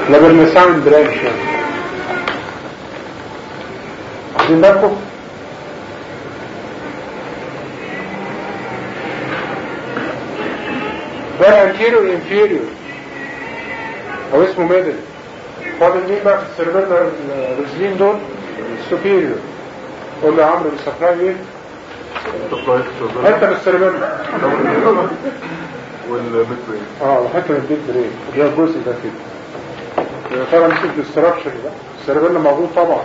لابرنسان برانش يعني واخدين بالكم ده الانتيريور انفيريور او اسمه ميدل فاضل مين بقى في السيربيلر الرجلين دول السوبيريور قول له يا عمرو السبلاي ايه حته من السيربيلر والمترين اه وحته من البيت بريك ده الجزء ده كده يا ترى مسك الاستراكشر ده السيربيلر موجود طبعا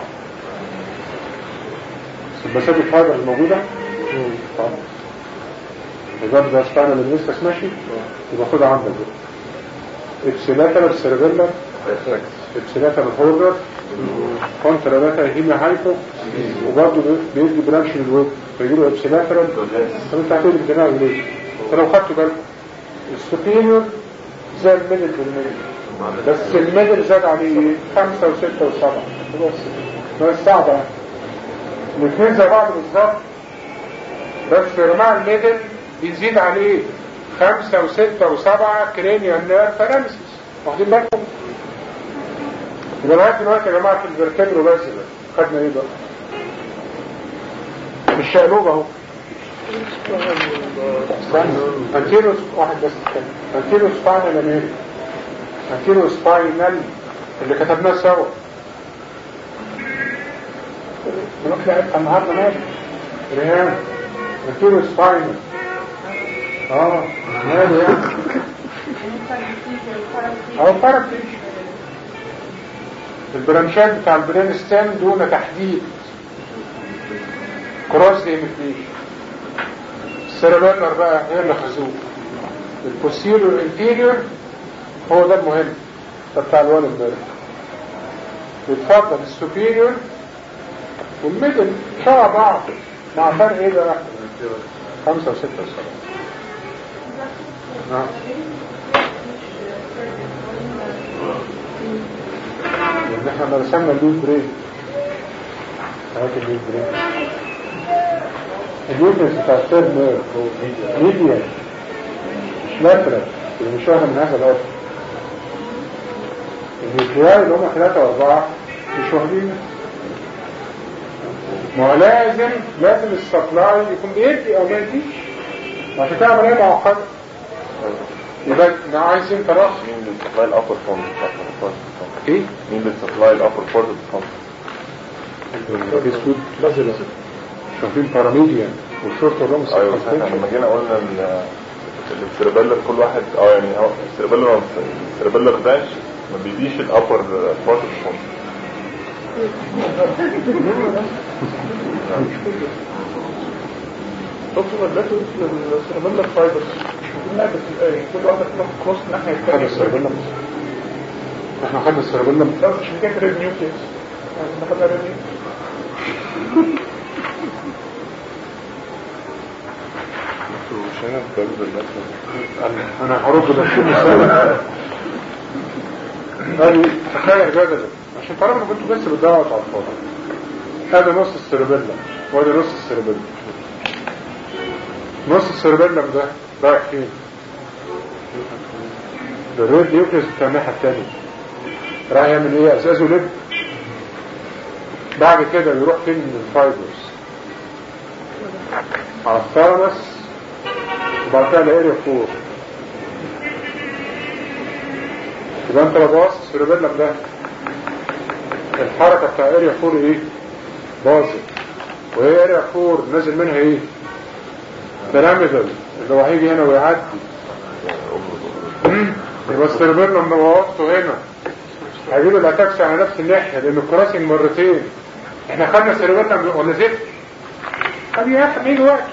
البساتيك فايبر موجوده طبعا الجاب ده سباينال اللي لسه ماشي يبقى خدها عندك بقى ابسيلاتر السيربيلر ابسيلاتر الهوردر كونترالاتر هيما هايبو وبرضه بيدي برانش من الويب فيجي له ابسيلاتر طب انت هتقول الدماغ ليه؟ فلو خدتوا بالكم السوبيريور زي الميدل بالميدل بس الميدل زاد عليه ايه؟ خمسة وستة وسبعة خلاص بس صعبة يعني. الاثنين زي بعض بالظبط بس يا جماعة الميدل بيزيد عليه خمسة وستة وسبعة كرينيال نيرف فرامسيس واخدين بالكم؟ يبقى لغاية دلوقتي يا جماعة في الفرتبرو بس بقى خدنا ايه بقى؟ مش شقلوب اهو انتيرو واحد بس الثاني انتيرو سباينال اميري انتيرو سباينال اللي كتبناه سوا نروح لعبها النهارده ماشي ريان انتيرو سباينال اه ماله يعني او بارابليش البرانشات بتاع البرين ستام دون تحديد كروس ايميتيشن السيربيلر بقى هي اللي خزوه البوستيريور انتيريور هو ده المهم ده بتاع الوالد امبارح يتفضل السوبيريور والميدل شبه بعض مع فرق ايه بقى؟ خمسة وستة وسبعة نعم لان احنا رسمنا اللوز برين هات اللوز برين اليوتنس بتاع الثيرد نيرف ميديان مش لاترال اللي مش واخد من هذا الوقت النيوكليار اللي هم ثلاثة واربعة مش واخدين ما هو لازم لازم السبلاي يكون بيدي او ما يديش عشان كده عملية معقدة يبقى احنا عايزين تراخي مين اللي بيسبلاي الابر فورم ايه؟ مين اللي بيسبلاي الابر فورم الاسود لازم شايفين باراميديان والشورت والرمس ايوه بس احنا لما جينا قلنا ال- السيربيلر كل واحد اه يعني هو السيربيلر السيربيلر داش ما بيديش الابر بارت فورم دكتور ده السيربيلر فايبرز لا بس آه، كل واحدة تروح كروس الناحية خد الثانية السيربيلم احنا خدنا السيربيلم لا مش حكاية ريد نيوكليس يعني ناخدها ريد نيوكليس مش هنا في باب انا هرد لكل مسألة قال لي تخيل جدلا عشان تعرفوا ان كنتوا بس بتدعوا على الفاضي هذا نص السيربيلم وهذا نص السيربيلم نص السيربيلم ده رايح فين؟ ده الريد نيوكليس بتاع الناحية التانية رايح يعمل ايه؟ اساسه لب بعد كده يروح فين من الفايبرز على الثالمس وبعد كده الاريا فور يبقى انت لو باص السيربيلم ده الحركة بتاع اريا فور ايه باظت وهي اريا فور نازل منها ايه بيراميدال اللي هو هيجي هنا ويعدي مم. يبقى السيربيلم لما وقفته هنا هيجيب الاتاكس على نفس الناحية لان الكراسنج مرتين احنا خدنا سيربيلم ولا زفت طب يا اخي مين وقت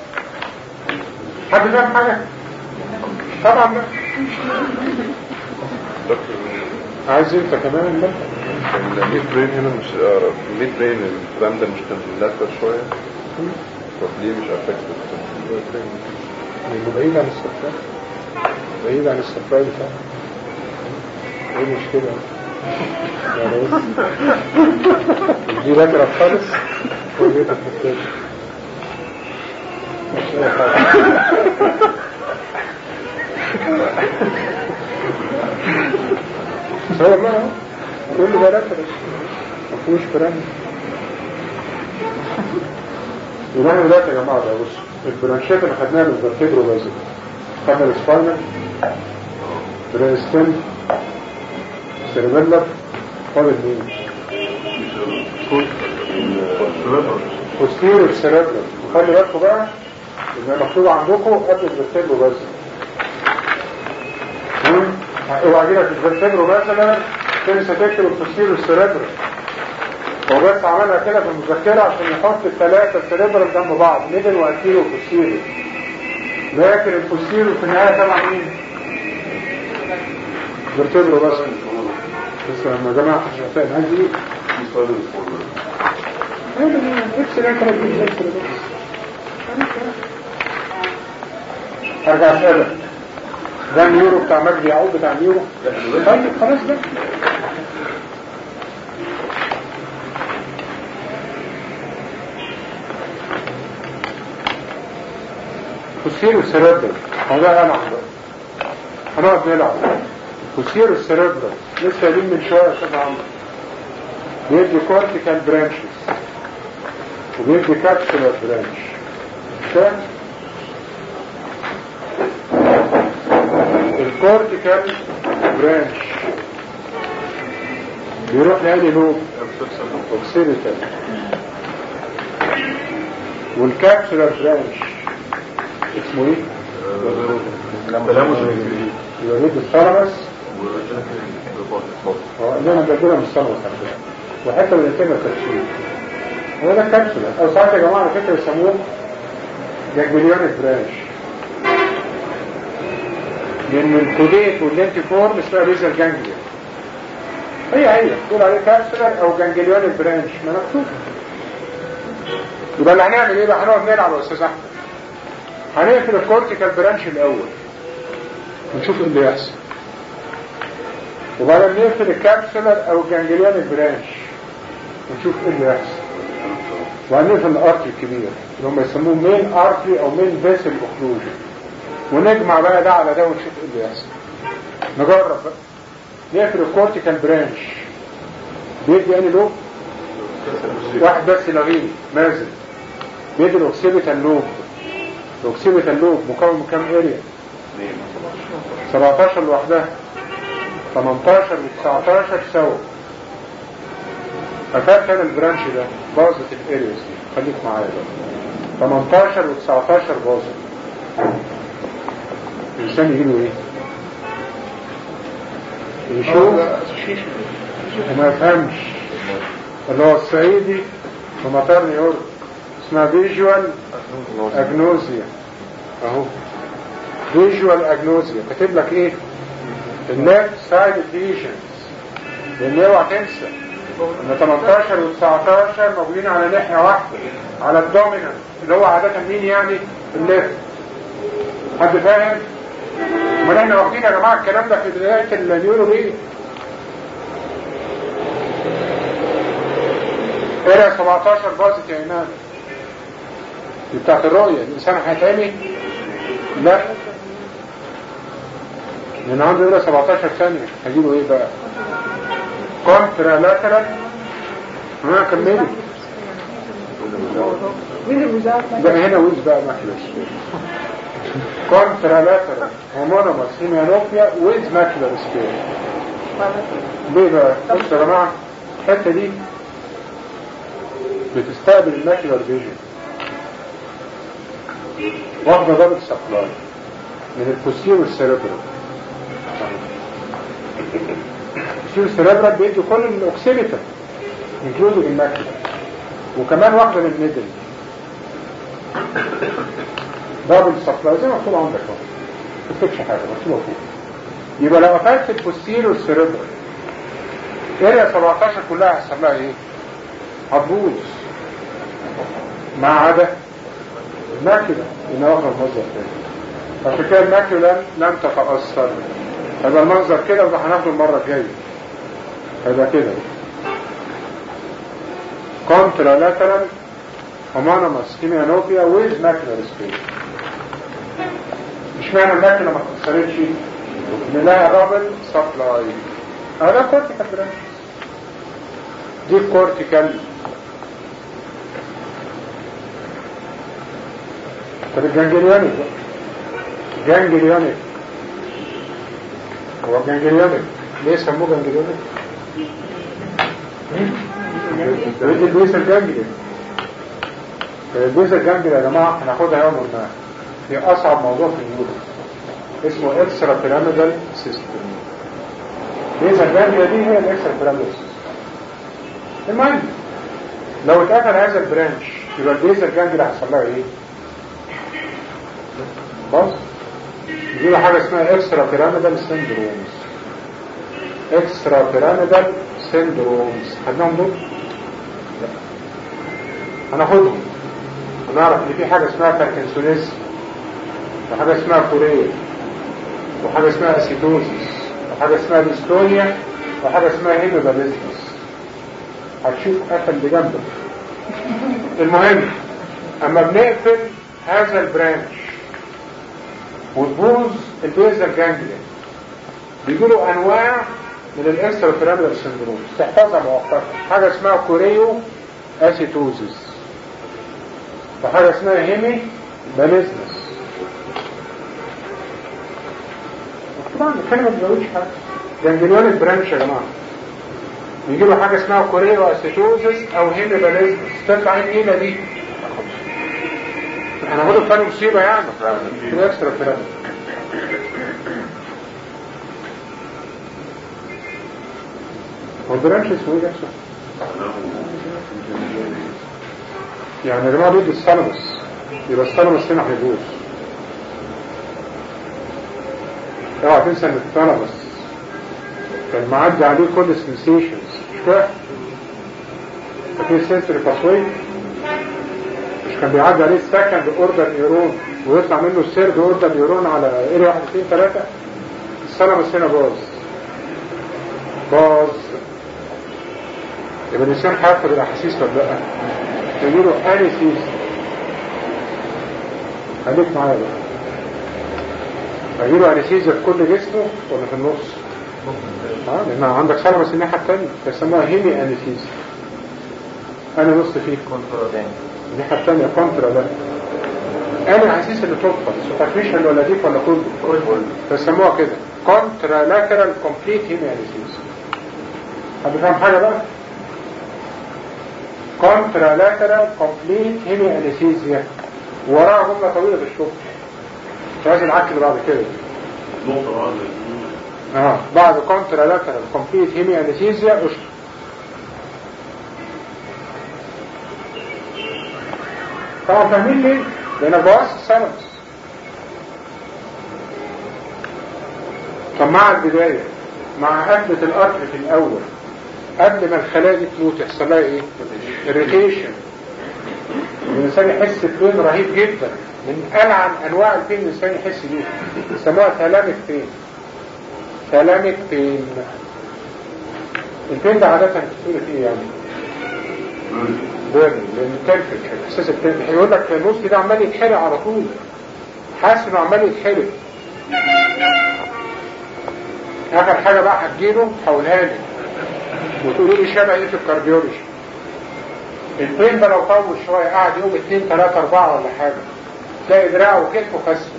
حد فاهم حاجة طبعا لا عايز انت كمان لا الميد برين هنا مش آه، الميد برين الكلام ده مش كان لاتر شوية طب ليه مش افكتد لانه بعيد عن السفراء بعيد عن السفراء بتاعه ايه المشكلة يعني إيه؟ دي راجرة خالص ودي تفكير مش اي حاجة هو ما هو كل ده رفرس ما فيهوش برانش يبقى احنا دلوقتي يا جماعه ده بص البرانشات اللي خدناها من الفرتبرو بازل خدنا السباينال برينستين سيربيلر فاضل مين؟ posterior cerebral وخلي بالكم بقى ان مكتوب عندكم قبل الفرتبرو بازل اوعى كده في الفرتبرو مثلا تنسى تكتب البوستيريور سيربرال هو بس عملها كده في المذكرة عشان يحط الثلاثة سيربرال جنب بعض ميدل وانتيريور وبوستيريور لكن البوستيريور في النهاية طبعا مين؟ فيرتبرو بس بس لما جماعة مش فاهم عايز ايه؟ ارجع اسألك ده النيورو بتاع مجدي يعقوب بتاع النيورو طيب خلاص ده كوسيرو سيربرال هو ده انا هنقعد نلعب كوسيرو سيربرال لسه قايلين من شويه يا استاذ عمرو بيدي كورتيكال برانشز وبيدي كابسولار برانش ده الكورتيكال برانش بيروح لأني لوب اوكسيديتال والكابسولار برانش اسمه ايه؟ يبقى بيد الثالمس اه اللي انا بديلها من الثالمس على فكرة وحتى من الكلمة كبسولة هو ده كبسولة او ساعات يا جماعة على فكرة يسموه جاجبليون برانش لان الكوديت واللينتي فورم اسمها بيزل جانجليا هي هي تقول عليه كابسولر او جانجليون برانش ما مكتوب يبقى اللي هنعمل ايه بقى هنقعد نلعب يا استاذ احمد هنقفل الكورتيكال برانش الاول ونشوف ايه اللي يحصل وبعدين نقفل الكابسولر او الجانجليون برانش ونشوف ايه اللي يحصل وبعدين نقفل الارتري الكبير اللي هم يسموه مين ارتري او مين فيسل اوكلوجن ونجمع بقى ده على ده ونشوف ايه اللي يحصل نجرب بقى نقفل الكورتيكال برانش بيدي اني لوب واحد بس لغيه مازل بيدي الاوكسيبيتال لوب الاوكسيبيتال لوب مكون من كام اريا 17 لوحدها 18 و 19 سوا فكان كان البرانش ده باظت الارياز دي خليك معايا بقى 18 و 19 باظت الانسان يجيله ايه يشوف وما يفهمش اللي هو الصعيدي في مطار نيويورك اسمها فيجوال اجنوزيا اهو فيجوال اجنوزيا كاتب لك ايه الليفت سايد ليجنز لان اوعى تنسى ان 18 و 19 موجودين على ناحيه واحده على الدومينانت اللي هو عاده مين يعني الليفت حد فاهم امال احنا واخدين يا جماعه الكلام ده في بدايه النيورو ليه اريا 17 باظت يا ايمان دي بتاعت الرؤية الإنسان هيتعمي لا من عنده يقرا 17 ثانية هجيله ايه بقى كونترا لاترال ها كملي ده هنا ويز بقى ماكلر كونترا لاترال هومونوماس هيميانوبيا ويز ماكلر سبير ليه بقى بصوا يا جماعة الحتة دي بتستقبل الماكلر فيجن واخدة ضابط سبلاي من البوستيريور سيريبرال البوستيريور سيريبرال بيدي كل الاوكسيليتا انكلودنج الماكلر وكمان واخدة من الميدل ضابط سبلاي زي ما مكتوب عندك اهو ما تكتبش حاجة مكتوبة فوق يبقى لو قفلت البوستيريور سيريبرال اريا 17 كلها هيحصل لها ايه؟ هتبوظ ما عدا الماكلة إنها واخدة منظر تاني عشان كده الماكلة لم, لم تتأثر هذا المنظر كده وده هناخده المرة الجاية هذا كده كونترا لاترال هومونوماس هيميانوبيا ويز ماكلر سبيس مش معنى الماكلة ما اتأثرتش ان لها دبل سبلاي اه ده كورتيكال برانش دي كورتيكال طب الجانجليونيك بقى جانجليونيك هو جانجليونيك ليه سموه جانجليونيك؟ بيدي البيسل جانجليون البيسل جانجليون يا جماعة هناخدها يوم ما هي أصعب موضوع في النيورو اسمه اكسترا بيراميدال سيستم بيسل جانجليون دي هي الاكسترا بيراميدال سيستم المهم لو اتقفل هذا البرانش يبقى البيسل جانجليون هيحصل لها ايه؟ بص يجي له حاجة اسمها اكسترا بيراميدال سيندرومز اكسترا بيراميدال سيندرومز خدناهم دول؟ لا هناخدهم ونعرف ان في حاجة اسمها باركنسونيزم وحاجة اسمها كوريا وحاجة اسمها اسيتوزيس وحاجة اسمها ديستونيا وحاجة اسمها هيموباليزمس هتشوف قفل اللي جنبك المهم اما بنقفل هذا البرانش وتبوظ البيزل جانجليا بيجيله انواع من الاكسترا بيراميدال سندروم تحفظها مؤقتا حاجه اسمها كوريو اسيتوزيس وحاجه اسمها هيمي باليزمس طبعا الكلمه ما بتزودش حاجه جانجليون البرانش يا جماعه بيجي له حاجه اسمها كوريو اسيتوزيس او هيمي باليزمس تطلع النيله دي هناخده في مصيبه يعني في الاكسترا بيراميدال هو البرانش اسمه ايه نفسه؟ يعني يا جماعه ضد السلمس يبقى السلمس هنا هيبوظ اوعى تنسى ان الثالاموس كان معدي عليه كل السنسيشنز مش كده؟ ففي سنسوري باثوي مش كان بيعدي عليه السكند اوردر نيورون ويطلع منه السيرد اوردر نيورون على اريا 1 2 3 الثالاموس هنا باظ باظ يبقى الانسان هياخد الاحاسيس ولا لا؟ يجيله انيسيس خليك معايا بقى هيجيله انيسيزيا في كل جسمه ولا في النص؟ اه لان عندك سلمس الناحيه الثانيه بيسموها هيمي انيسيزيا انا نص فيه الناحيه الثانيه كونترا ده انا الاحاسيس اللي تدخل سوبرفيشال ولا ديك ولا كله بيسموها كده كونترا لاترال كومبليت هيمي انيسيزيا حد فاهم حاجه بقى؟ كونترا لاترال كومبليت هيمي انيسيزيا وراها جمله طويله في الشغل لازم العك اللي بعد كده اه بعد كونترا لاترال كومبليت هيمي انيسيزيا اشطر طبعا فاهمين ليه؟ لان بواسط السلمس طب مع البداية مع قفلة القطر في الأول قبل ما الخلايا دي تموت يحصل لها ايه؟ irritation الإنسان يحس ببين رهيب جدا من ألعن أنواع البين الإنسان يحس بيه يسموها ثلامك بين ثلامك بين البين ده عادة بتقول فيه يعني بيرن لأن تنفك إحساس التنفك يقول لك النص ده عمال يتحرق على طول حاسس إنه عمال يتحرق آخر حاجة بقى هتجيله حولها لي وتقولوا لي شبه ايه في الكارديولوجي البين ده لو طول شوية قاعد يوم اتنين تلاتة اربعة ولا حاجة تلاقي دراعه وكتفه خسر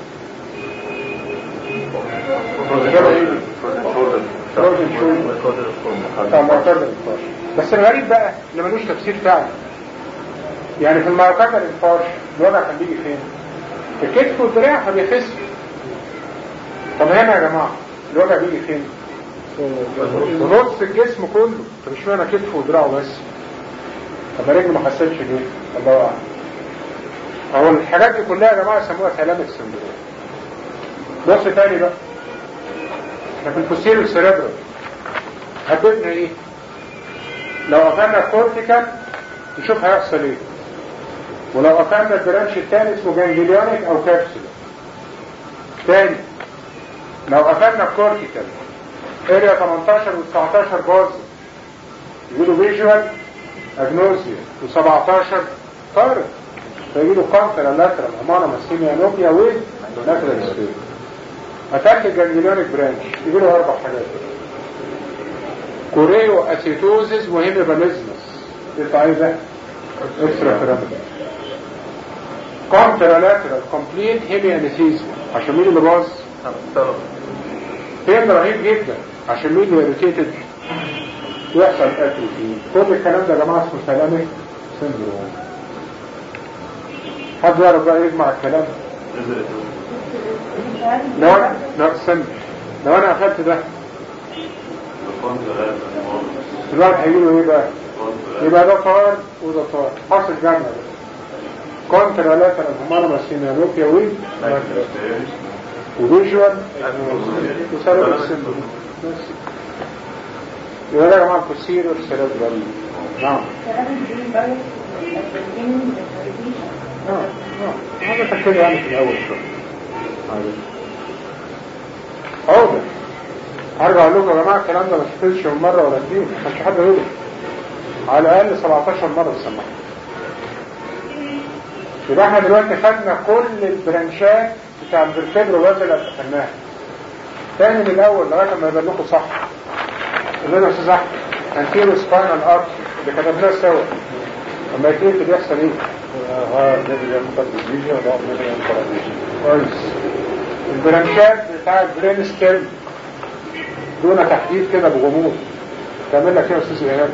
فروزن شولدر بتاع معتدل الفرش بس الغريب بقى اللي ملوش تفسير فعلا يعني في المعتدل الفرش الوضع كان بيجي فين؟ الكتف والدراع فبيخس طب هنا يا جماعة الوضع بيجي فين؟ ونص الجسم كله طب مش معنى كتفه ودراعه بس طب رجله ما حسيتش ليه الله اعلم هو الحاجات دي كلها يا جماعه يسموها سلامة السندروم بص تاني بقى احنا في الفوسيل السيريبرال هدفنا ايه لو قفلنا الكورتيكال نشوف هيحصل ايه ولو قفلنا البرانش التاني اسمه جانجليونيك او كابسول تاني لو قفلنا الكورتيكال اريا 18 و 19 باظ يقولوا فيجوال اجنوزيا و17 طارق فيجيله كونترا لاترال امانا مسيميا نوبيا ويز لاترال سبيل اتاك الجانجليونيك برانش يجيله اربع حاجات كوريو اسيتوزيس وهيميباليزمس يطلع ايه ده؟ اكسترا بيراميدال كونترالاترال كومبليت هيمي انستيزيا عشان مين اللي باظ؟ فين رهيب جدا عشان مين اللي irritated يحصل قتل فيه كل الكلام ده يا جماعه اسمه سلامك سندروم حد يعرف بقى يجمع الكلام لو انا لا استنى لو انا اخدت ده الواحد هيجيله ايه بقى يبقى ده طار وده طار حصل جمع ده كونترا لاترال همارما سينالوكيا وي وفيجوال وسبب السندروم بس يبقى ده يا جماعه البوسيرور سيريبرال نعم اه اه هذا تفكير يعني في الاول شويه معلش. عودة هرجع اقول لكم يا جماعه الكلام ده ما شفتش من مره ولا اتنين ما كانش حد يقوله على الاقل 17 مره سمعت يبقى احنا دلوقتي خدنا كل البرانشات بتاع الفرتبر وزن اللي خدناها تاني من الاول لغايه ما يبان لكم صح اللي انا استاذ احمد انتيرو سباينال ارت اللي كتبناه سوا لما يتقفل بيحصل ايه؟ اه ده بيعمل فيجن وده بيعمل باراديجن كويس البرانشات بتاع البرين ستيرم دون تحديد كده بغموض تعمل لك ايه يا استاذ ايهاب؟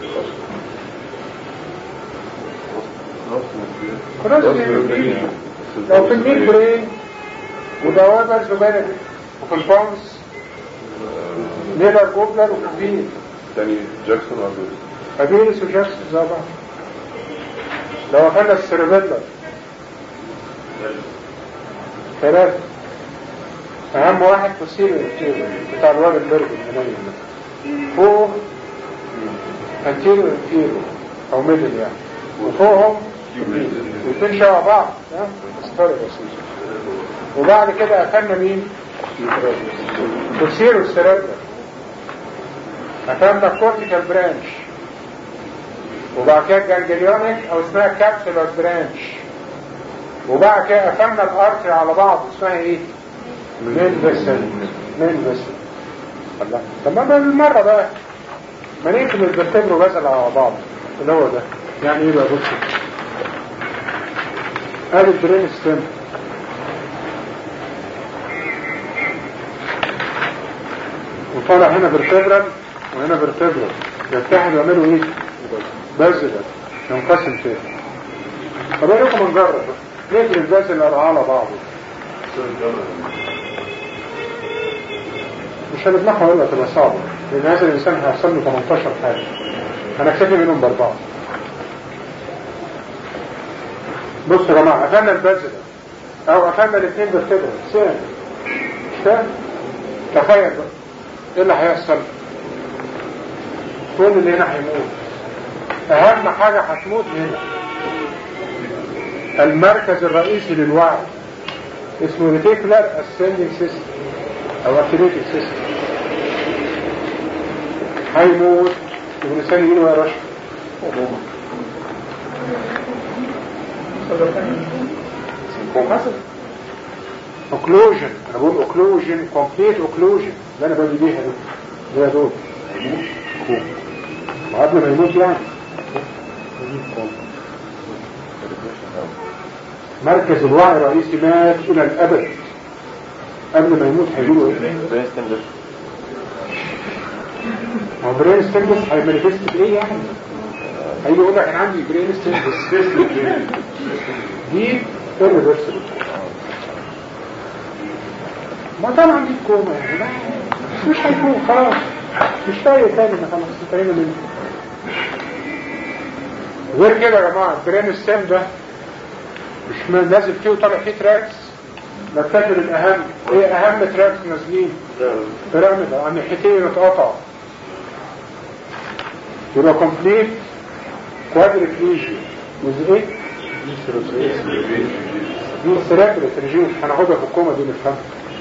خلاص لو في الميد برين ودوابر زبالة وفي البونس ليبر جوبلر وفي الفين تاني جاكسون ولا ابيلس وجاكسون زي بعض لو اخذنا السيربيلر ثلاثة أهم واحد فصيل بتاع الواد البرد المنين ده فوق انتيرو انتيرو أو ميدل يعني وفوقهم الاثنين شبه بعض ها؟ بس فرق بسيط وبعد كده أخذنا مين؟ فصيل السيربيلر أخذنا الكورتيكال برانش وبعد كده الجانجليونيك او اسمها كابسولار برانش وبعد كده قفلنا الارتري على بعض اسمها ايه؟ مين فيسل مين فيسل الله طب ما بالمره بقى ما نقفل الفرتبر وبزل على بعض اللي هو ده يعني ايه بقى بص ادي البرين ستيم وطالع هنا فيرتبرال وهنا فيرتبرال يتحدوا يعملوا ايه؟ بازل ينقسم تاني طب ايه لكم نجرب نقفل البازل على بعضه مش هنطلعها ولا تبقى صعبة لأن هذا الإنسان هيحصل له 18 حاجة هنكتفي منهم بأربعة بصوا يا جماعة قفلنا البازل أو قفلنا الاثنين بالكبرى سهل سهل تخيل بقى ايه اللي هيحصل؟ كل اللي هنا هيموت اهم حاجة هتموت هنا المركز الرئيسي للوعي اسمه ريتيكولار اسندنج سيستم او اكتيفيتنج سيستم هيموت والانسان يجي له يا رشا حسن اوكلوجن انا بقول اوكلوجن كومبليت اوكلوجن اللي انا بدي بيها دي اللي هي دول قبل ما يموت يعني مركز الوعي الرئيسي مات الى الابد قبل ما يموت هيقولوا ايه هو برين ستينجس هيمانيفست بايه يعني هيجي يقول لك انا عندي برين ستينجس دي irreversible ما طبعا دي كوما يعني لا مش هيكون خلاص مش فايق تاني ما خلاص انتهينا منه غير كده يا جماعه البرين ستيم ده مش نازل فيه وطالع فيه تراكس نفتكر الاهم ايه اهم تراكس نازلين بيراميد عن ناحيتين اتقطعوا يبقى كومبليت كوادريبليجيا وز ايه؟ دي السيرابريت ريجيم هناخدها في الكومه دي نفهمها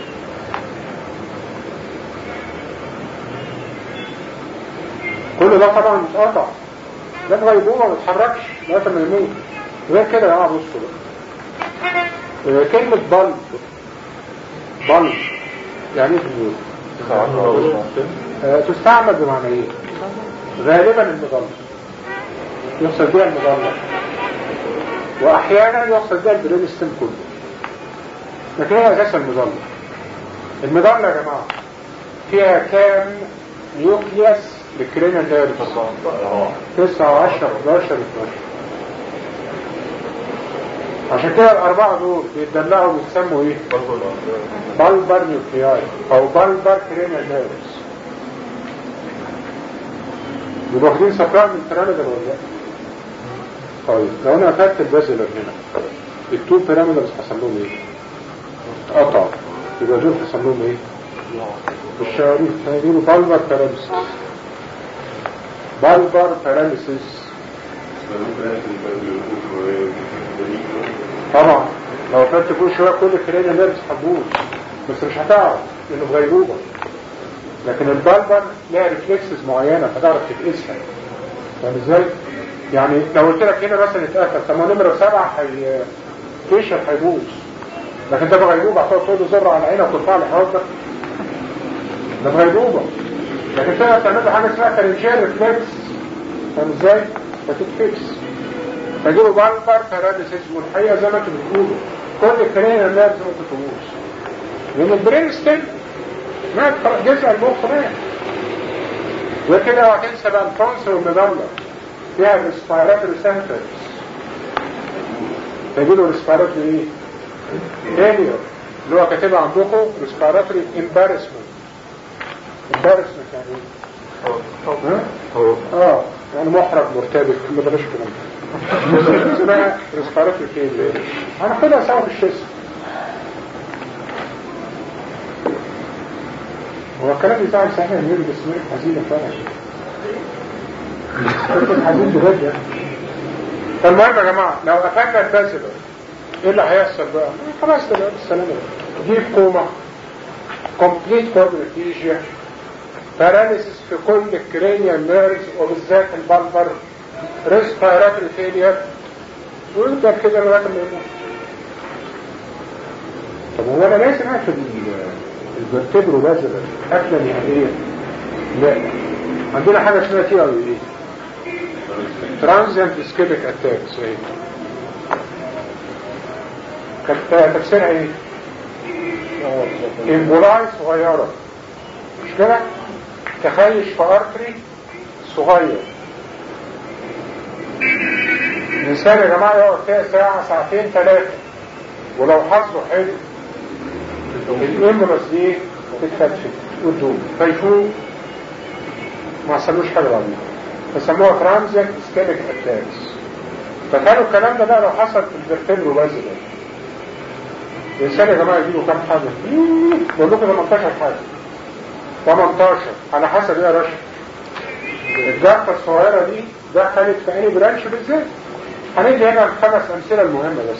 كل ده طبعا اتقطع ده غيبوبه ما بيتحركش لغايه ما يموت غير كده يا جماعه بصوا بقى كلمة بلب بلب يعني ايه في النور؟ آه، تستعمل بمعنى ايه غالبا المظلة يقصد بها المظلة واحيانا يقصد بها البرين ستيم كله لكن هي اساسا المظلة المظلة يا جماعة فيها كام نيوكليوس للكرينال دايرس 9 10 11 12 عشان كده الأربعة دول بيتدلعوا بيتسموا إيه؟ بالبر نيوكلياي أو بالبر كرينال دايرس يبقوا واخدين سفران من البيراميدال ولا لا؟ طيب لو أنا أخدت البازلر هنا التو بيراميدالز حصل لهم إيه؟ قطعوا يبقى دول حصل لهم إيه؟ الشعري هيجيبوا بالبر باراليسيس بالبر باراليسيس طبعا لو فات كل شويه كل كرينيا نيرفز هتبوظ بس مش هتعرف لانه في غيبوبه لكن البلبر لها ريفلكسز معينه هتعرف تتقيسها فاهم ازاي؟ يعني لو قلت لك هنا مثلا اتقفل طب ما نمره سبعه هي فيشر هيبوظ لكن ده في غيبوبه هتقعد تقول له زر على عينك وترفع لي حواجبك ده في غيبوبه لكن تقدر تعمل له حاجه اسمها كارنجيال ريفلكس فاهم ازاي؟ فتتفكس فيجيبوا بالبر باراليسيس والحقيقه زي ما انتم بتقولوا كل الكرينيا نيرفز ممكن تبوظ لان البرين ستيل مات خلاص جزء المخ مات وكده هتنسى بقى الفرنس والمدلة فيها الريسبيراتوري سنترز فيجيبوا الريسبيراتوري ايه؟ فيلير اللي هو كاتبها عندكم ريسبيراتوري امبارسمنت امبارسمنت يعني ايه؟ ها؟ اه يعني محرج مرتبك ما بلاش الكلام ده اسمها ريسبيراتوري فيلير هناخدها سوا في الشيست هو الكلام بتاع صحيح ان يرد اسمه حزينة فعلا كنت حزين بجد يعني فالمهم يا جماعة لو قفلنا البازلر ايه اللي هيحصل بقى؟ خلاص ده بقى بالسلامة جيب كوما كومبليت كوبريتيجيا باراليسيس في كل الكرينيال نيرز وبالذات البلبر ريسبيراتوري فيلير ويفضل كده لغايه ما يموت طب هو انا لازم اقفل الفرتبرو بازلر قفله نهائيه لا عندنا حاجه اسمها تي اي ايه ترانزيانت اسكيبك اتاكس ايه كانت تفسيرها ايه امبولاي صغيره مش كده تخيش في ارتري صغير الانسان يا جماعه يقعد فيها ساعه ساعتين ثلاثه ولو حظه حلو الامبرس دي تتفتفت وتدوم فيفوق ما حصلوش حاجه بعدين فسموها ترانزيت سكيلك اتاكس فكانوا الكلام ده بقى لو حصل في الفرتبرو بس الانسان يا جماعه يجيله كام حاجه بقول لكم 18 حاجه 18 على حسب ايه يا رشا الجافه الصغيره دي دخلت في اي برانش بالذات هندي هنا الخمس امثله المهمه بس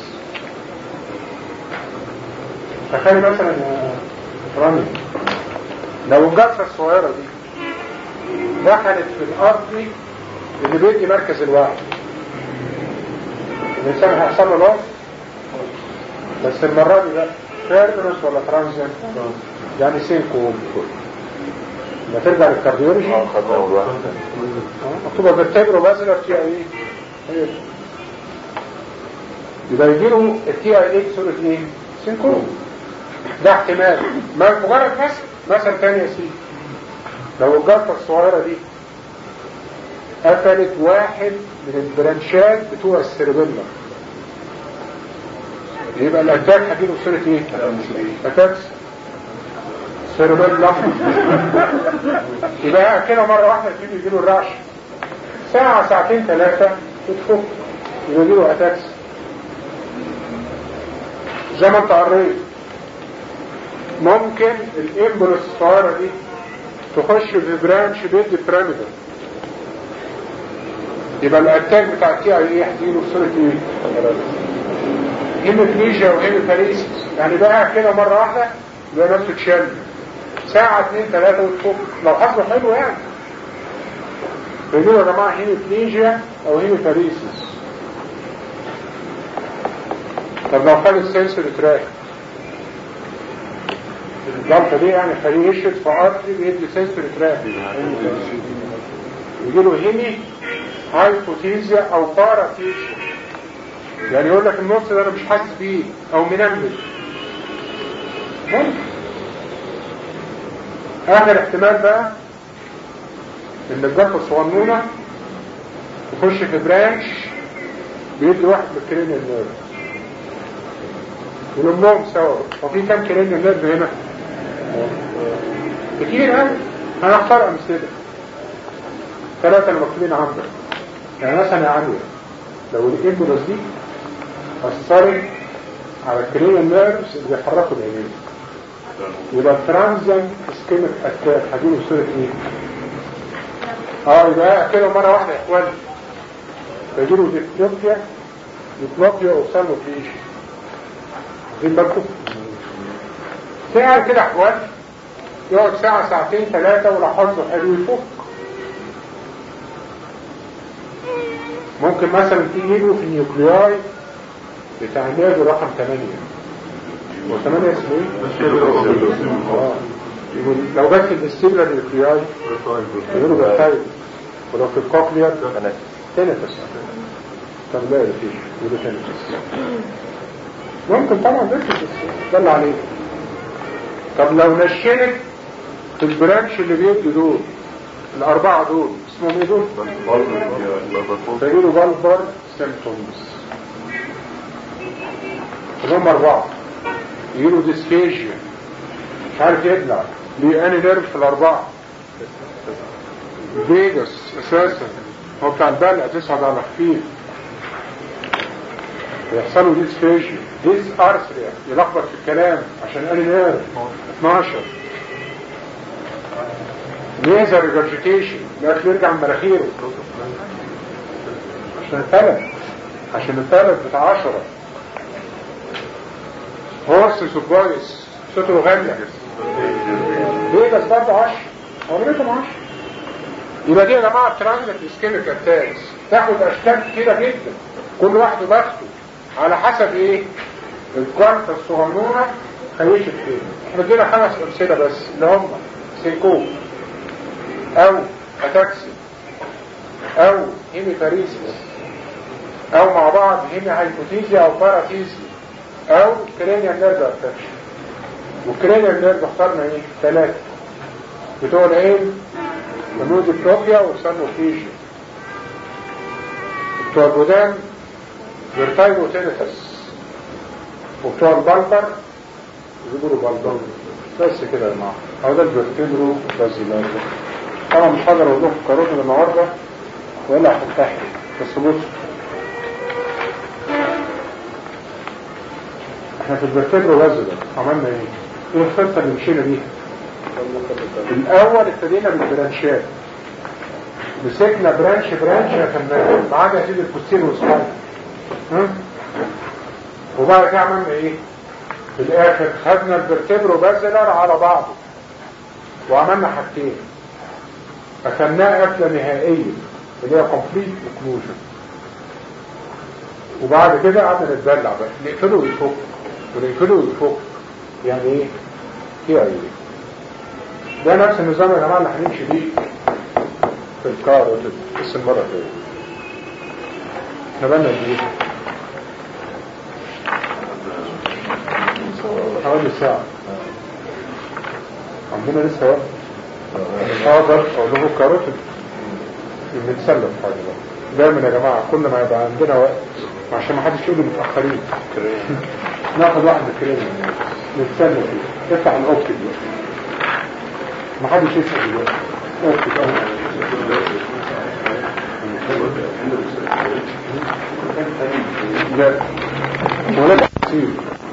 تخيل مثلا يا رامي لو الجافه الصغيره دي دخلت في الارض اللي بيدي مركز الوعي الانسان هيحصل له لوس بس المره دي بقى فيرمنس ولا ترانزيت يعني سينكو لما ترجع للكارديولوجي اه خدنا اول واحد مكتوبه بالتجربه بازلر تي اي ايه يبقى يجي له التي اي ايه صوره ايه؟ سينكرون ده احتمال ما مجرد مثل مثل تاني يا سيدي لو الجلطه الصغيره دي قفلت واحد من البرانشات بتوع السيربيلا يبقى الاتاك هجيله صوره ايه؟ اتاكس سيربيلا يبقى كده مرة واحدة تيجي يجيله الرعش ساعة ساعتين ثلاثة تتفك يبقى يجيله اتاكس زي ما انت قريت ممكن الامبولس الصغيرة دي تخش في برانش بيد بيراميدال يبقى الاتاك بتاع التي اي ايه هتجيله في صورة ايه؟ هيموفليجيا وهيموفاليسيس يعني بقى كده مرة واحدة يبقى نفسه اتشل ساعة اتنين تلاتة وتفك لو حصل حلو يعني بيقولوا يا جماعة هيموفليجيا او هيموفاليسيس طب لو خد السنسور تراك الجلطة دي يعني خليه في ارتري بيدي سنسوري تراب يجي له هيمي هايبوتيزيا او باراتيزيا يعني يقول لك النص ده انا مش حاسس بيه او منمل ممكن اخر احتمال بقى ان الجلطة الصغنونة تخش في برانش بيدي واحد من الكرينيال نيرف ولمهم سوا وفي كام كرينيال نيرف هنا كتير قوي هنختار امثله ثلاثة المكتوبين عندك يعني مثلا يا علي لو الامبولس دي اثرت على الكرينيال نيرفز اللي بيحركوا العينين يبقى الترانزن اسكيميك اتاك هجيله صورة ايه؟ اه يبقى كده مرة واحدة يا اخواني يجيله ديبلوبيا ديبلوبيا وسالوفيشن واخدين بالكم؟ ساعة كده يا اخواني يقعد ساعة ساعتين ثلاثة ولو حظه حلو يفك ممكن مثلا تيجي له في النيوكلياي بتاع النيرف رقم 8 هو 8 اسمه ايه؟ اه يقول لو جت في الستيبلر نيوكلياي يقولوا بكتيريا ولو في الكوكلير تنفس طب لا مفيش يقولوا تنفس ممكن طبعا بس ده اللي عليه طب لو نشنت في البرانش اللي بيدوا دول الأربعة دول اسمهم ايه دول؟ فيقولوا بالبر سيمتومز هم أربعة يقولوا ديسفيجيا مش عارف يبلع ليه أني نيرف في الأربعة فيجاس أساسا هو بتاع البلع تصعد على خفيف يحصلوا ديسفيجيا ديس أرثريا يلخبط في الكلام عشان أني نيرف 12 ليزر ريجرجيتيشن لا يرجع من مناخيره عشان الثلث عشان الثلث بتاع 10 هورس سوبايس صوته غنى ليه بس برضه 10 عمرتهم 10 يبقى دي يا جماعه ترانزيت اسكيميك اتاكس تاخد اشكال كتيره جدا كل واحد وبخته على حسب ايه الجلطه الصغنونه خيشت فين احنا ادينا خمس امثله بس اللي هم سيكوب او اتاكسي او هيميباريسيس او مع بعض هيمي هايبوتيزيا او باراتيزيا او كرينيال نيرف افكشن والكرينيال نيرف اخترنا ايه ثلاثة بتوع العين منوديبروبيا وسانوفيجيا بتوع الودان فيرتايجو تينيتس وبتوع البلبر يقولوا بلبر بس كده يا جماعه هو ده الفيرتيبرو بازيلار طبعا مش هقدر اقول لكم كاروتين النهارده ولا هتنتحر بس بص احنا في الفيرتيبرو بازيلار عملنا ايه؟ ايه الخطه اللي مشينا بيها؟ الاول ابتدينا بالبرانشات مسكنا برانش برانش يا فنان ما عدا يا سيدي الفوسيل والسبايك ها؟ وبعد كده عملنا ايه؟ في الاخر خدنا الفرتبرو بازلر على بعضه وعملنا حاجتين قفلناه قفله نهائيه اللي هي كومبليت اوكلوجن وبعد كده قعدنا نتدلع بقى نقفله ويفك ونقفله ويفك يعني ايه؟ ايه ايه ده نفس النظام يا جماعه اللي هنمشي بيه في الكار بس المره الجايه احنا بالنا قد ايه؟ حوالي ساعة عندنا لسه وقت مش هقدر اقول لكم كاروتين بنتسلى في حاجة بقى دايما يا جماعة كل ما يبقى عندنا وقت عشان ما حدش يقول متأخرين ناخد واحد كريم نتسلى فيه افتح الاوبتيك دلوقتي ما حدش يسأل دلوقتي اوبتيك لا ولا تحسيب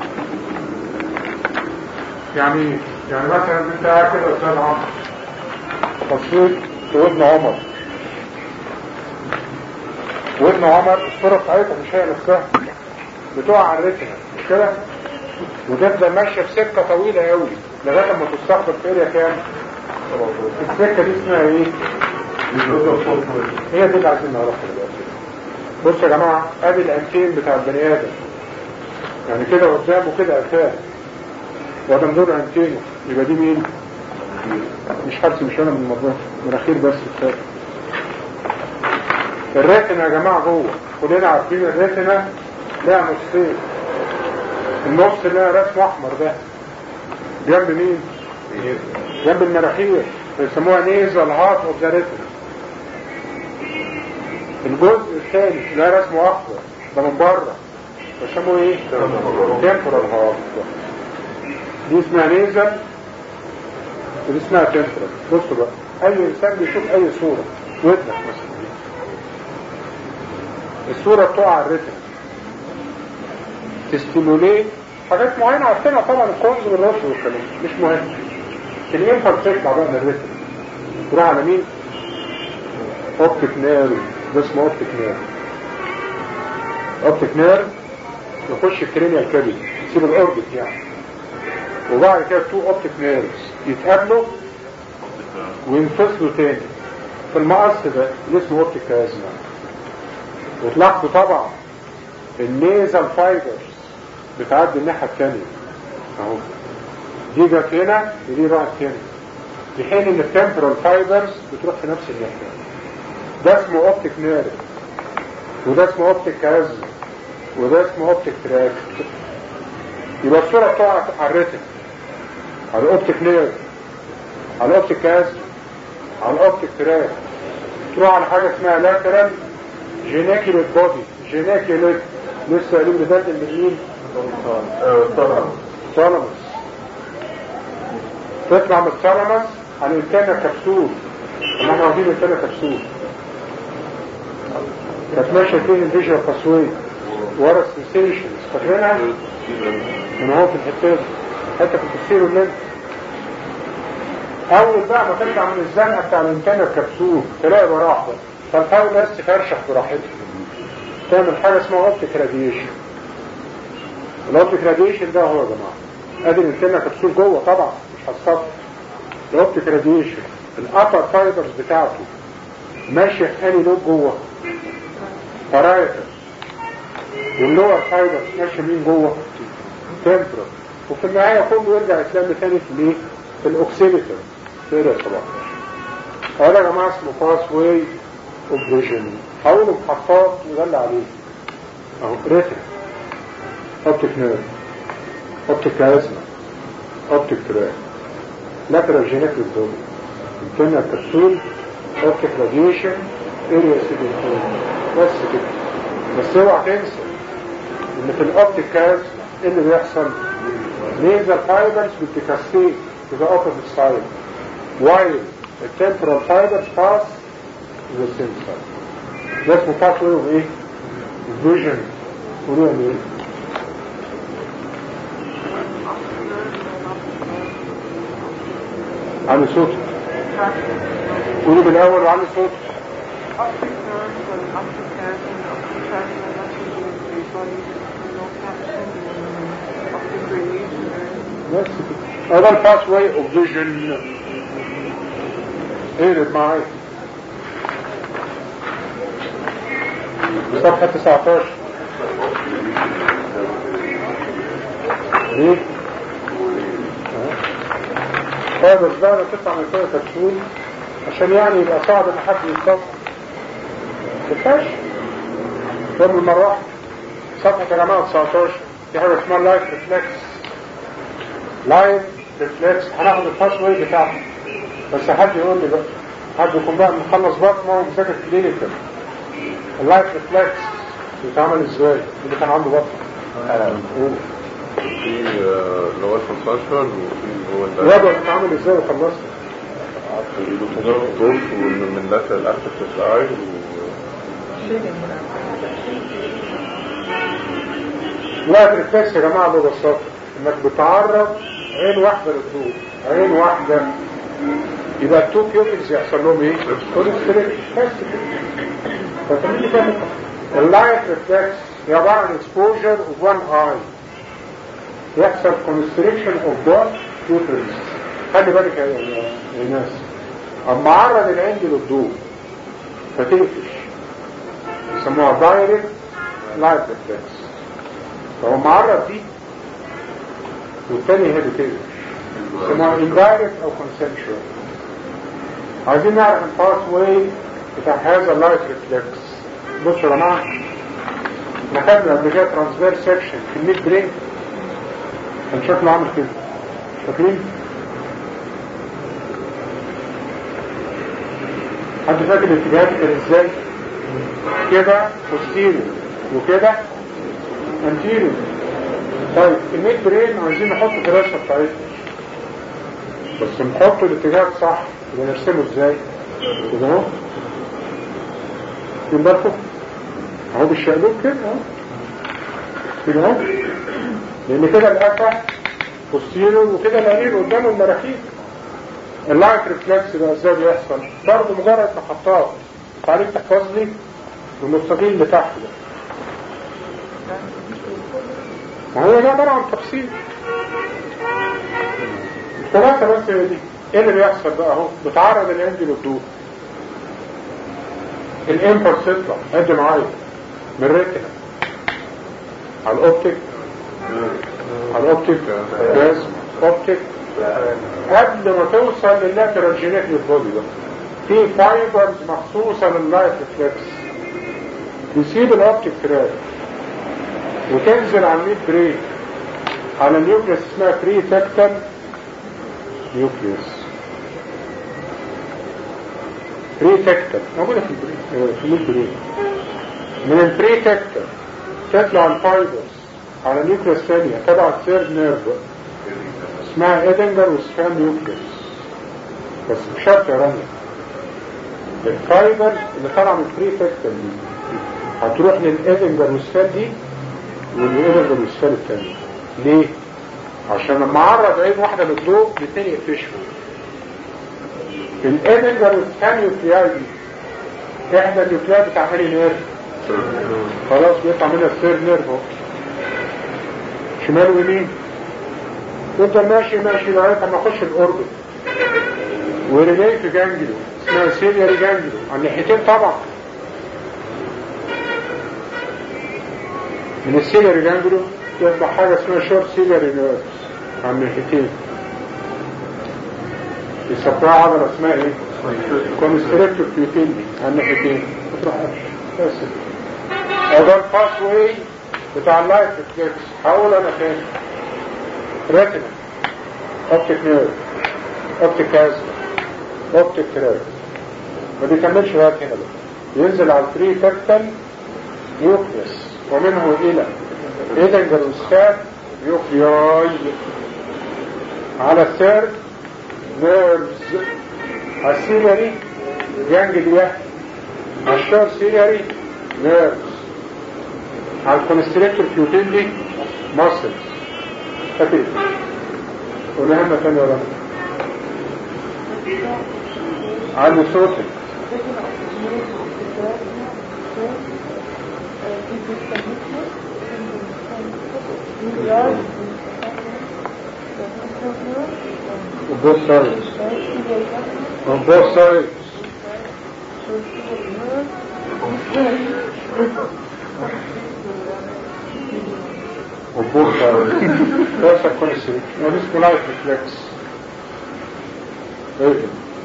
يعني يعني مثلا انت قاعد كده استاذ عمرو بصيت في ودن عمر ودن عمر الصورة بتاعتها مش هي نفسها بتقع على الريتنا مش كده وتفضل ماشية في سكة طويلة قوي لغاية ما تستخدم في اريا كام السكة دي اسمها ايه هي دي اللي عايزين نعرفها دلوقتي بصوا يا جماعة ادي الانتين بتاع البني ادم يعني كده قدامه كده قفاه وده من دور انتينه يبقى دي مين مش حبس مش انا من الموضوع مناخير بس كفايه الريتنا يا جماعه جوه كلنا عارفين الريتنا لها نصين النص اللي لها رسم احمر ده جنب مين جنب المناخير بيسموها نيزل هارت اوف ذا ريتنا الجزء الثاني اللي لها رسمه اخضر ده من بره بيسموه ايه تمبرال هارت دي اسمها نيزل ودي اسمها تمبرال بصوا بقى اي انسان بيشوف اي صوره ودنك مثلا الصوره بتقع على الريتنا تستيموليت حاجات معينه عارفينها طبعا الكونز والرش والكلام مش مهم الانفر بتطلع بقى من الريتنا تروح على مين؟ اوبتيك نيرف ده اسمه اوبتيك نيرف اوبتيك نيرف يخش الكرينيال كابيل يسيب الاوربت يعني وبعد كده تو اوبتيك نيرفز يتقابلوا وينفصلوا تاني في المقص ده اللي اسمه اوبتيك كازما وتلاحظوا طبعا النيزل فايبرز بتعدي الناحية التانية اهو دي جت هنا ودي راحت هنا في حين ان التمبرال فايبرز بتروح في نفس الناحية ده اسمه اوبتيك نيرف وده اسمه اوبتيك كازما وده اسمه اوبتيك تراك يبقى الصورة بتقع على الريتم على الاوبتيك نيرف على الاوبتيك كازما على الاوبتيك تراك تروح على حاجة اسمها لاترال جينيكيوليت بودي جينيكيوليت لسه قالوا لي ده المليين ثالاموس تطلع من الثالاموس على الانتانا كبسول اما احنا واخدين الانتانا كبسول كانت ماشيه فين الفيجوال باسوي ورا السنسيشنز فاكرينها؟ من هو في الحته دي حته في التفسير والليل اول بقى ما ترجع من الزنقه بتاع الانتانا الكبسول تلاقي براحه فالفاول بس تفرشح براحتها تعمل حاجه اسمها اوبتيك راديشن الاوبتيك راديشن ده هو يا جماعه ادي الانتانا كبسول جوه طبعا مش هتصفر الاوبتيك راديشن الابر فايبرز بتاعته ماشيه في انهي لوب جوه بارايتر واللور فايبرز ماشيه مين جوه تمبرال وفي النهايه كله يرجع يتلم تاني في الايه في الاوكسيليتر تقدر طبعا هذا يا جماعه اسمه باس واي اوبريشن حاولوا محطات وده عليه اهو ريتن اوبتيك نيرف اوبتيك كازما اوبتيك تراك لاترال جينيتال بودي الكيمياء كبسول اوبتيك راديشن اريا سيدنتين بس كده بس اوعى تنسى ان في الاوبتيك كازما ايه اللي بيحصل؟ ليزر فايبرز بتكسيت to the opposite side while the temporal fibers pass to the same side ده اسمه pathway of ايه؟ vision وليه ايه؟ علي صوت قولي بالاول وعلي صوت Optic nerves and optic nerves and optic nerves are not using the body no caption optic radiation بس كده هذا الباثواي اوف فيجن اقلب معايا صفحة 19 ليه؟ هذا الزارة تطلع من كده كبسول عشان يعني يبقى صعب ان حد يتصف تفاش ضمن المرة واحدة صفحة يا جماعة 19 في حاجة اسمها لايف ريفلكس لايف ريفلكس هناخد الباس واي بتاعته بس حد يقول لي بقى حد يكون بقى مخلص بطنه ومذاكر كلينيكال اللايف ريفلكس بيتعمل ازاي اللي كان عنده بطن قول. في اللي هو الكونسنترال وفي هو الوضع بيتعمل ازاي وخلصت دول ومن لاتر الاسف الاي لايف ريفلكس يا جماعة ببساطة انك بتعرض عين واحدة للضوء عين واحدة يبقى التو بيوبلز يحصل لهم ايه؟ كونستريكشن بس كده فتمام كده اللايف ريفلكس هي عبارة عن اكسبوجر اوف وان اي يحصل كونستريكشن اوف ذا بيوبلز خلي بالك يا يا ناس اما عرض العين دي للضوء فتقفش يسموها دايركت لايف ريفلكس فهو معرض دي والتاني هي بتقفش اسمها indirect او consensual عايزين نعرف الباس واي بتاع هذا اللايت ريفلكس بصوا يا جماعه احنا خدنا قبل كده ترانسفير سيكشن في الميد برين كان شكله عامل كده فاكرين؟ حد فاكر الاتجاهات كان ازاي؟ كده posterior وكده anterior طيب الميد برين عايزين نحط في الرسمه بتاعتنا بس نحط الاتجاه صح يبقى نرسمه ازاي؟ كده اهو واخدين بالكم؟ اهو بالشقلوب كده اهو كده اهو لان كده القفا posterior وكده القليل قدامه المراخير اللايت ريفلكس ده ازاي بيحصل برضه مجرد محطات تعريف تحفظ لي المستقيم اللي تحت ده ما هو ده عباره عن تفصيل الثلاثه بس هي دي ايه اللي بيحصل بقى اهو بتعرض الانجل للضوء الامبلس يطلع ادي معايا من الريتنا على الاوبتيك على الاوبتيك بس اوبتيك قبل ما توصل لللاترال جينيك للبودي ده في فايبرز مخصوصة لللايت ريفلكس يسيب الاوبتيك تراك وتنزل على الميد برين على نيوكليس اسمها بري تكتل نيوكليس بري تكتل موجودة في البري في الميد برين من البري تكتل تطلع الفايبرز على نيوكليس ثانية تبع الثيرد نيرف اسمها ايدنجر وسكان نيوكليس بس بشرط يا رامي الفايبر اللي طالعه من البري تكتل دي هتروح للايدنجر والسكان دي والايدنجر والسكان التانية ليه؟ عشان لما اعرض عين واحدة للضوء الاثنين يقفشوا الايدنجر والسكان نيوكلياي دي احدى النيوكلياي بتاع هاني نيرف خلاص بيطلع منها الثيرد نيرف اهو شمال ويمين يفضل ماشي ماشي لغايه اما اخش الاوربت ورجلي في جانجلو اسمها سيلياري جانجلو على الناحيتين طبعا من السيلياري جانجلو يطلع حاجه اسمها شورت سيلياري نيرفز على الناحيتين يسموها عضله اسمها ايه؟ كونستريكتور بيوتيلي على الناحيتين ما تروحش بس ده الباس واي بتاع اللايف ريفلكس هقول انا فين؟ ريتنا اوبتيك نيرف اوبتيك كازما اوبتيك تراك ما بيكملش لغايه هنا بقى ينزل على الفري تكتل نيوكليس ومنه الى ايدنجر وسكات نيوكلياي على الثيرد نيرفز على السيلياري جانجليا على الشور سيلياري نيرفز على الكونستريكتور بيوتيلي ماسلز خفيف ونهمة ثانية ولا على صوتك وبوث سايدز on both sides وبوث sides that's a concept no this life reflects ايه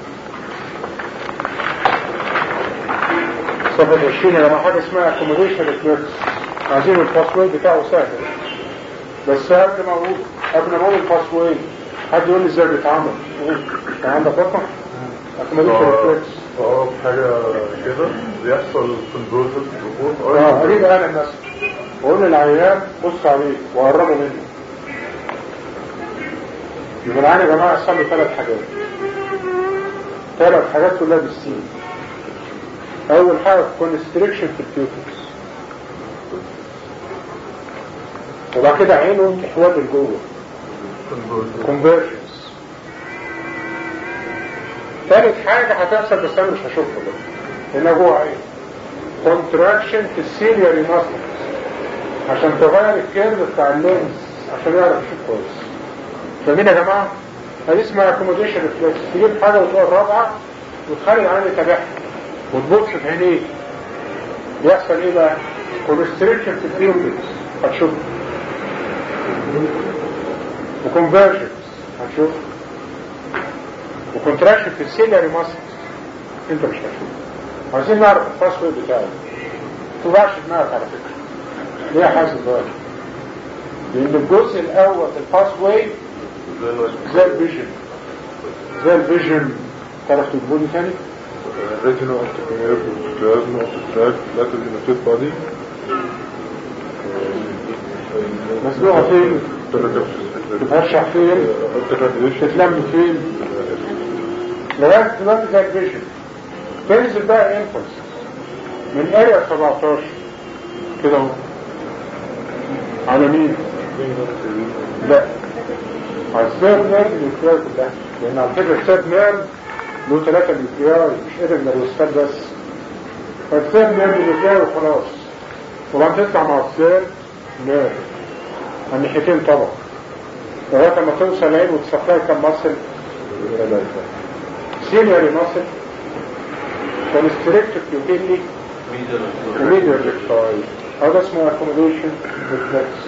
صفحة 20 لما حاجة اسمها accommodation reflex عايزين الباسوي بتاعه سهل بس قبل ما اقول قبل ما اقول الباسوي حد يقول لي ازاي بيتعمل كان عندك بطن accommodation reflex اه حاجة كده بيحصل في البروسس الروبوت اه قريب انا الناس بقول للعيان بص عليه وقربوا منه يبقى العيان يا جماعه يحصل له ثلاث حاجات ثلاث حاجات كلها بالسين اول حاجه كونستريكشن في الكيوتكس وبعد كده عينه تحول لجوه كونفرجنس ثالث حاجه هتحصل بس انا مش هشوفها بقى هنا جوه عين كونتراكشن في السيلياري ماسلز عشان تغير الكيرف بتاع اللينز عشان يعرف يشوف كويس فاهمين يا جماعه؟ هذه اسمها اكوموديشن ريفلكس تجيب حاجه وتقول رابعه وتخلي العين يتابعها وتبص في عينيه يحصل ايه بقى؟ كونستريكشن في البيوبلز هتشوف وكونفرجنس هتشوف وكونتراكشن في السيلري ماسل انت مش هتشوف عايزين نعرف الباسورد بتاعه ما تضيعش دماغك على فكره ليه يا حازم دلوقتي؟ لان الجزء الاول في الباس واي زي الفيجن زي الفيجن تعرف تقول لي تاني؟ retinal optic nerve plasma optic tract lateral innervated body مسلوقة فين؟ تترشح فين؟ تتلم فين؟ لغاية دلوقتي زي الفيجن تنزل بقى انفلس من اريا 17 كده اهو على مين؟ لا على السيرف نيرف النيوكليار كلها لان على فكرة السيرف نيرف له ثلاثة نيوكليار مش قدر نيروستات بس فالسيرف نيرف النيوكليار وخلاص وبعدين تطلع مع السيرف نيرف على الناحيتين طبعا لغاية ما توصل العين وتصفيها كم مصل سينيوري مصل كونستريكتد بيوتيلي وميديا ريكتاي هذا اسمه اكوموديشن ريفلكس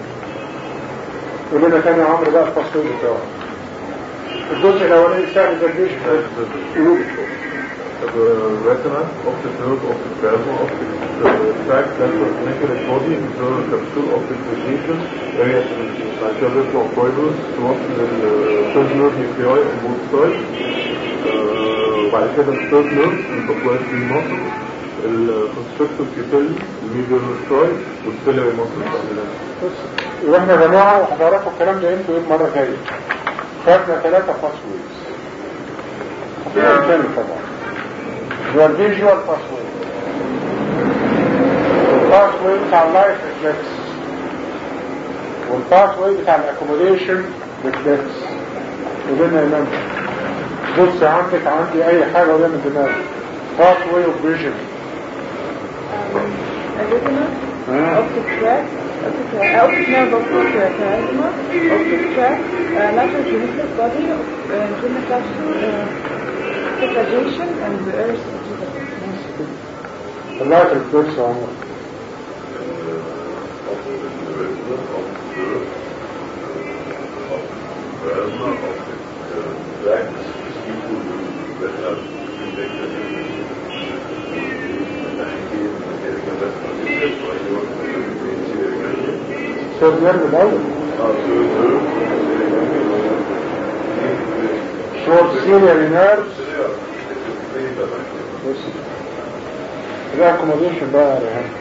قول لنا تاني يا عمرو بقى التصوير بتاعه الجزء الاولاني بتاع الفيرجيشن قولوا لي retina optic nerve optic plasma optic tract lateral innervated body internal capsule optic radiation area lateral retinal fibers توصل للثird nerve nuclei on both sides وبعد كده الثird nerve البطوات المصل الكونستركتور كيتل الميديال سترايد والسيلري مصل واحنا يا جماعه وحضراتكم الكلام ده انتوا ايه المره الجايه خدنا ثلاثه باسويز خدنا تاني طبعا هو الفيجوال باسوي والباسوي بتاع اللايف ريفلكس والباسوي بتاع الاكوموديشن ريفلكس وقلنا ينام بص عندك عندي اي حاجه ولا من دماغي باسوي اوف فيجن Original, optic tract, optic tract, optic nerve, optic tract, plasma, optic tract, uh, lateral genital body, uh, genital capsule, uh, propagation, and the earth. اللايف ريفلكس يا عمر سير نيرف الاول شورت سينيوري نيرف الاكوموديشن بقى يا ريهان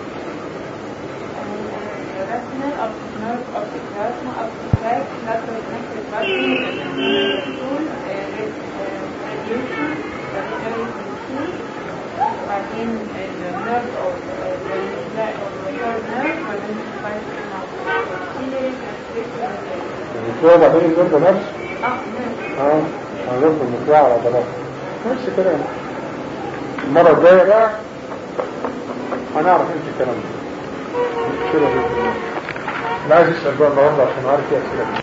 Retinal, optic nerve, optic plasma, optic tract, lateral connected body, capsule, radiation, planetary control, بعدين النيرف أو النيرف أو الثird nerve بعدين الفايت ciliary transcription المكوى بعدين النيرف نفسه اه nerve. اه هنرد المكوى على عضلات نفس كده يعني. المرة الجاية بقى هنعرف انت الكلام ده مش كده بيه. انا عايز اسأل بقى النهارده عشان عارف ايه اسئلة